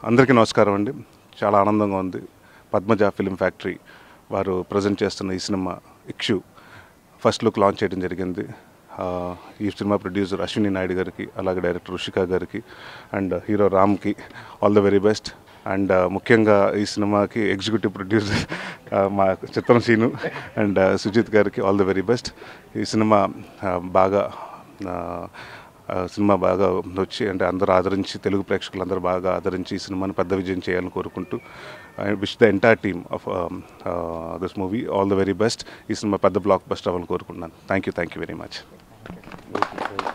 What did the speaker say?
అందరికీ నమస్కారం అండి చాలా ఆనందంగా ఉంది పద్మజ ఫిలిం ఫ్యాక్టరీ వారు ప్రజెంట్ చేస్తున్న ఈ cinema Ikshu first look launch చేయడం జరిగింది ఆ, ఈ సినిమా ప్రొడ్యూసర్ అశ్విని నాయుడు గారికి అలాగే డైరెక్టర్ రుషిక గారికి అండ్ హీరో రామ్కి all the very best and ముఖ్యంగా ఈ సినిమాకి ఎగ్జిక్యూటివ్ ప్రొడ్యూసర్ మా చిత్రం సీను అండ్ సుజిత్ గారికి ఆల్ ద వెరీ బెస్ట్ ఈ సినిమా ఆ, బాగా ఆ, ఆ, సినిమా బాగా వచ్చి అంటే అందరూ ఆదరించి తెలుగు ప్రేక్షకులందరూ బాగా ఆదరించి ఈ సినిమాని పెద్ద విజయం చేయాలని కోరుకుంటూ I wish the entire team of this movie all the very best ఈ సినిమా పెద్ద బ్లాక్ బస్టర్ అవ్వాలని కోరుకుంటున్నాను thank you thank you very much